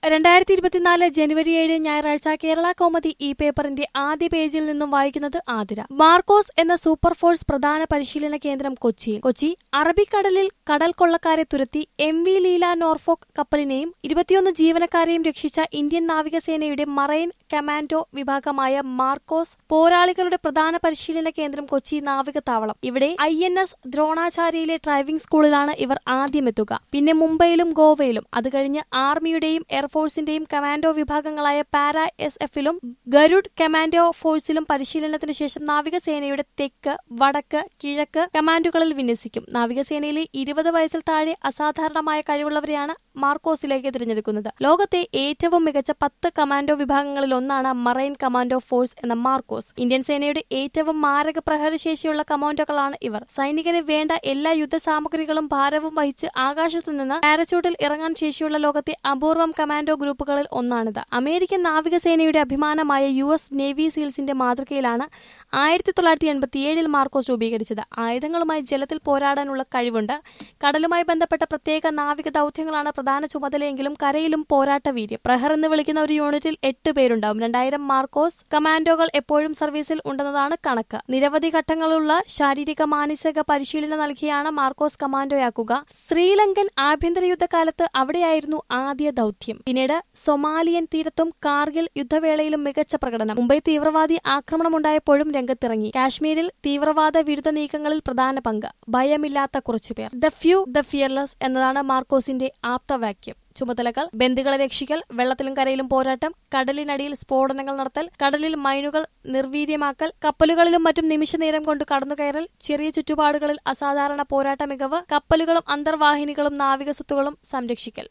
രണ്ടായിരത്തി ഇരുപത്തിനാല് ജനുവരി ഏഴ് ഞായറാഴ്ച കേരള കൗമുദി ഈ പേപ്പറിന്റെ ആദ്യ പേജിൽ നിന്നും വായിക്കുന്നത് ആതിര മാർക്കോസ് എന്ന സൂപ്പർ ഫോഴ്സ് പ്രധാന പരിശീലന കേന്ദ്രം കൊച്ചിയിൽ കൊച്ചി അറബിക്കടലിൽ കടൽ കൊള്ളക്കാരെ തുരത്തി എം വി ലീല നോർഫോക്ക് കപ്പലിനെയും ഇരുപത്തിയൊന്ന് ജീവനക്കാരെയും രക്ഷിച്ച ഇന്ത്യൻ നാവികസേനയുടെ മറൈൻ കമാൻഡോ വിഭാഗമായ മാർക്കോസ് പോരാളികളുടെ പ്രധാന പരിശീലന കേന്ദ്രം കൊച്ചി നാവികത്താവളം ഇവിടെ ഐ എൻ എസ് ദ്രോണാചാര്യയിലെ ഡ്രൈവിംഗ് സ്കൂളിലാണ് ഇവർ ആദ്യമെത്തുക പിന്നെ മുംബൈയിലും ഗോവയിലും അത് കഴിഞ്ഞ് ആർമിയുടെയും എയർഫോഴ്സിന്റെയും കമാൻഡോ വിഭാഗങ്ങളായ പാരാ എസ് എഫിലും ഗരുഡ് കമാൻഡോ ഫോഴ്സിലും പരിശീലനത്തിന് ശേഷം നാവികസേനയുടെ തെക്ക് വടക്ക് കിഴക്ക് കമാൻഡുകളിൽ വിന്യസിക്കും നാവികസേനയിലെ ഇരുപത് വയസ്സിൽ താഴെ അസാധാരണമായ കഴിവുള്ളവരെയാണ് മാർക്കോസിലേക്ക് തിരഞ്ഞെടുക്കുന്നത് ലോകത്തെ ഏറ്റവും മികച്ച പത്ത് കമാൻഡോ വിഭാഗങ്ങളിൽ ഒന്നാണ് മറൈൻ കമാൻഡോ ഫോഴ്സ് എന്ന മാർക്കോസ് ഇന്ത്യൻ സേനയുടെ ഏറ്റവും മാരക പ്രഹരശേഷിയുള്ള കമാൻഡോകളാണ് ഇവർ സൈനികന് വേണ്ട എല്ലാ യുദ്ധസാമഗ്രികളും ഭാരവും വഹിച്ച് ആകാശത്തു നിന്ന് പാരച്യൂട്ടിൽ ഇറങ്ങാൻ ശേഷിയുള്ള ലോകത്തെ അപൂർവം കമാൻഡോ ഗ്രൂപ്പുകളിൽ ഒന്നാണിത് അമേരിക്കൻ നാവികസേനയുടെ അഭിമാനമായ യു എസ് നേവി സീൽസിന്റെ മാതൃകയിലാണ് ആയിരത്തി തൊള്ളായിരത്തി എൺപത്തിയേഴിൽ മാർക്കോസ് രൂപീകരിച്ചത് ആയുധങ്ങളുമായി ജലത്തിൽ പോരാടാനുള്ള കഴിവുണ്ട് കടലുമായി ബന്ധപ്പെട്ട പ്രത്യേക നാവിക ദൌത്യങ്ങളാണ് പ്രധാന ചുമതലയെങ്കിലും കരയിലും പോരാട്ട വീര്യം പ്രഹർ എന്ന് വിളിക്കുന്ന ഒരു യൂണിറ്റിൽ എട്ട് പേരുണ്ടാവും രണ്ടായിരം മാർക്കോസ് കമാൻഡോകൾ എപ്പോഴും സർവീസിൽ ഉണ്ടെന്നതാണ് കണക്ക് നിരവധി ഘട്ടങ്ങളുള്ള ശാരീരിക മാനസിക പരിശീലനം നൽകിയാണ് മാർക്കോസ് കമാൻഡോയാക്കുക ശ്രീലങ്കൻ ആഭ്യന്തര യുദ്ധകാലത്ത് അവിടെയായിരുന്നു ആദ്യ ദൌത്യം പിന്നീട് സൊമാലിയൻ തീരത്തും കാർഗിൽ യുദ്ധവേളയിലും മികച്ച പ്രകടനം മുംബൈ തീവ്രവാദി ആക്രമണമുണ്ടായപ്പോഴും രംഗത്തിറങ്ങി കാശ്മീരിൽ തീവ്രവാദ വിരുദ്ധ നീക്കങ്ങളിൽ പ്രധാന പങ്ക് ഭയമില്ലാത്ത കുറച്ചുപേർ ദ ഫ്യൂ ദ ഫിയർലെസ് എന്നതാണ് മാർക്കോസിന്റെ ആപ്തവാക്യം ചുമതലകൾ ബന്ദികളെ രക്ഷിക്കൽ വെള്ളത്തിലും കരയിലും പോരാട്ടം കടലിനടിയിൽ സ്ഫോടനങ്ങൾ നടത്തൽ കടലിൽ മൈനുകൾ നിർവീര്യമാക്കൽ കപ്പലുകളിലും മറ്റും നിമിഷനേരം കൊണ്ട് കടന്നുകയറൽ ചെറിയ ചുറ്റുപാടുകളിൽ അസാധാരണ പോരാട്ട മികവ് കപ്പലുകളും അന്തർവാഹിനികളും നാവിക സ്വത്തുകളും സംരക്ഷിക്കൽ